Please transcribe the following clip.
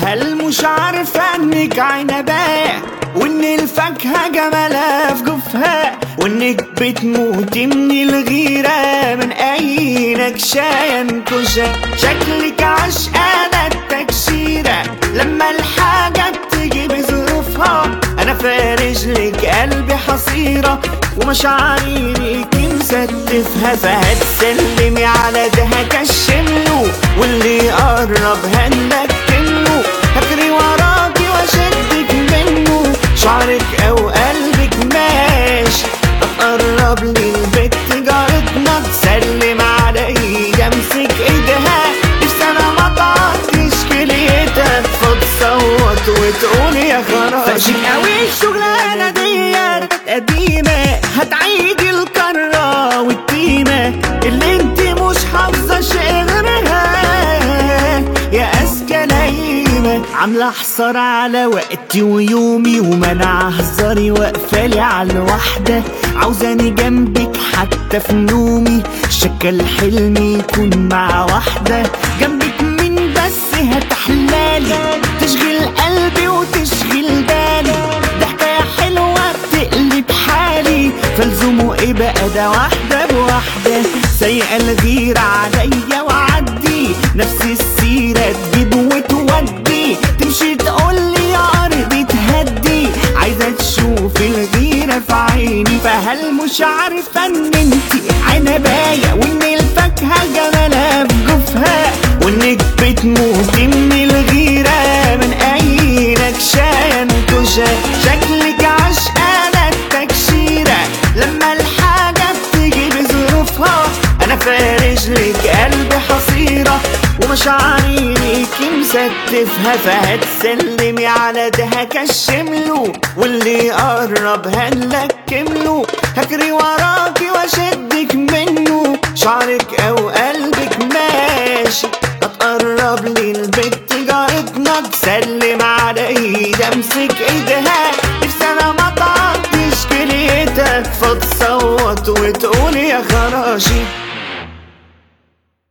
هل مش عارفة انك عنباء وان الفاكهة جمالها في جوفها وانك بتموتي من الغيرة من اي نكشة ينكشة شكلك عشقانة التكشيرة لما الحاجة بتيجي بظروفها انا فارش لك قلبي حصيرة ومشاعري ليكي مستفها فهتسلمي على ده هكشمله واللي يقرب هنكمله هجري وراكي واشدك منه شعرك او قلبك ماشي اقرب للبيت جارتنا تسلم عليا امسك ايدها نفسي انا ما تعطيش كليتها فتصوت وتقول يا خلاص فاشل قوي الشغلانه ديت قديمه هتعيدي الكره والتيمه اللي انت مش حافظه شيء غيرها يا اذكى لئيمه عامله حصار على وقتي ويومي ومنع هزاري واقفالي على الواحده عاوزاني جنبك حتى في نومي شكل حلمي يكون مع واحده جنبك مين بس هتحلالي تشغل قلبي وتشغل بالي ضحكه يا حلوه بتقلب حالي فلزموا ايه بقى ده واحده بواحده سايقه الغيره عليا وعدي نفس السيره تجيب وتودي تمشي تقولي يا ارضي تهدي عايزه تشوف الغيره في عيني فهل مش عارفه ان انتي عنبايه وان الفاكهه جمالها في جوفها وانك بتموتي من الغيره من اي نكشه ينكشه شكلك عشقانه التكشيره لما الحاجه بتيجي بظروفها انا فارش لك قلبي حصيره ومشاعري ليكي مستفها فهتسلمي على ده هكشمله واللي يقرب هنلكمله هجري وراكي واشدك منه شعرك او قلبك ماشي هتقرب لي البيت جارتنا تسلم عليا امسك ايدها نفسي انا ما تعطيش كليتك فتصوت وتقول يا خراشي